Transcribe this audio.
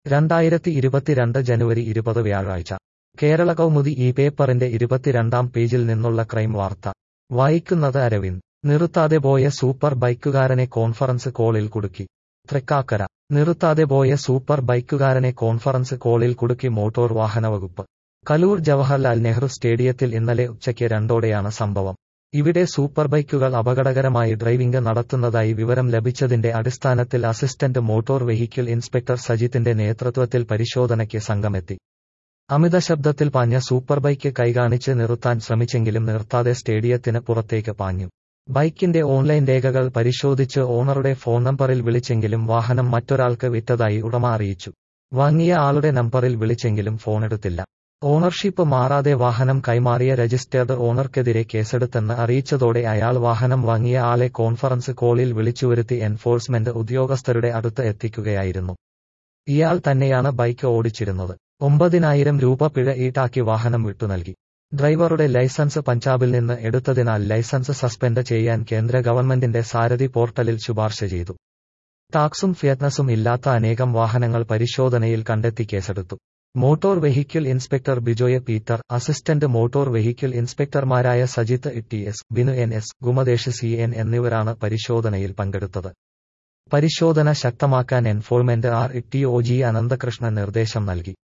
രണ്ടായിരത്തി ഇരുപത്തിരണ്ട് ജനുവരി ഇരുപത് വ്യാഴാഴ്ച കേരള കൗമുദി ഈ പേപ്പറിന്റെ ഇരുപത്തിരണ്ടാം പേജിൽ നിന്നുള്ള ക്രൈം വാർത്ത വായിക്കുന്നത് അരവിന്ദ് നിർത്താതെ പോയ സൂപ്പർ ബൈക്കുകാരനെ കോൺഫറൻസ് കോളിൽ കുടുക്കി തൃക്കാക്കര നിർത്താതെ പോയ സൂപ്പർ ബൈക്കുകാരനെ കോൺഫറൻസ് കോളിൽ കുടുക്കി മോട്ടോർ വാഹന വകുപ്പ് കലൂർ ജവഹർലാൽ നെഹ്റു സ്റ്റേഡിയത്തിൽ ഇന്നലെ ഉച്ചയ്ക്ക് രണ്ടോടെയാണ് സംഭവം ഇവിടെ സൂപ്പർ ബൈക്കുകൾ അപകടകരമായി ഡ്രൈവിംഗ് നടത്തുന്നതായി വിവരം ലഭിച്ചതിന്റെ അടിസ്ഥാനത്തിൽ അസിസ്റ്റന്റ് മോട്ടോർ വെഹിക്കിൾ ഇൻസ്പെക്ടർ സജിത്തിന്റെ നേതൃത്വത്തിൽ പരിശോധനയ്ക്ക് സംഘമെത്തി അമിത ശബ്ദത്തിൽ പാഞ്ഞ സൂപ്പർ ബൈക്ക് കൈകാണിച്ച് നിർത്താൻ ശ്രമിച്ചെങ്കിലും നിർത്താതെ സ്റ്റേഡിയത്തിന് പുറത്തേക്ക് പാഞ്ഞു ബൈക്കിന്റെ ഓൺലൈൻ രേഖകൾ പരിശോധിച്ച് ഓണറുടെ ഫോൺ നമ്പറിൽ വിളിച്ചെങ്കിലും വാഹനം മറ്റൊരാൾക്ക് വിറ്റതായി ഉടമ അറിയിച്ചു വാങ്ങിയ ആളുടെ നമ്പറിൽ വിളിച്ചെങ്കിലും ഫോണെടുത്തില്ല ഓണർഷിപ്പ് മാറാതെ വാഹനം കൈമാറിയ രജിസ്റ്റേർഡ് ഓണർക്കെതിരെ കേസെടുത്തെന്ന് അറിയിച്ചതോടെ അയാൾ വാഹനം വാങ്ങിയ ആളെ കോൺഫറൻസ് കോളിൽ വിളിച്ചുവരുത്തി എൻഫോഴ്സ്മെന്റ് ഉദ്യോഗസ്ഥരുടെ അടുത്ത് എത്തിക്കുകയായിരുന്നു ഇയാൾ തന്നെയാണ് ബൈക്ക് ഓടിച്ചിരുന്നത് ഒമ്പതിനായിരം രൂപ പിഴ ഈടാക്കി വാഹനം വിട്ടുനൽകി ഡ്രൈവറുടെ ലൈസൻസ് പഞ്ചാബിൽ നിന്ന് എടുത്തതിനാൽ ലൈസൻസ് സസ്പെൻഡ് ചെയ്യാൻ കേന്ദ്ര ഗവൺമെന്റിന്റെ സാരഥി പോർട്ടലിൽ ശുപാർശ ചെയ്തു ടാക്സും ഫിയറ്റ്നസും ഇല്ലാത്ത അനേകം വാഹനങ്ങൾ പരിശോധനയിൽ കണ്ടെത്തി കേസെടുത്തു motor vehicle inspector Bijoy Peter assistant motor vehicle ഇൻസ്പെക്ടർമാരായ Sajith T S Binu N S ഗുമദേശ് സി എൻ എന്നിവരാണ് പരിശോധനയിൽ പങ്കെടുത്തത് പരിശോധന ശക്തമാക്കാൻ enforcement R T O G Ananthakrishnan നിർദ്ദേശം നൽകി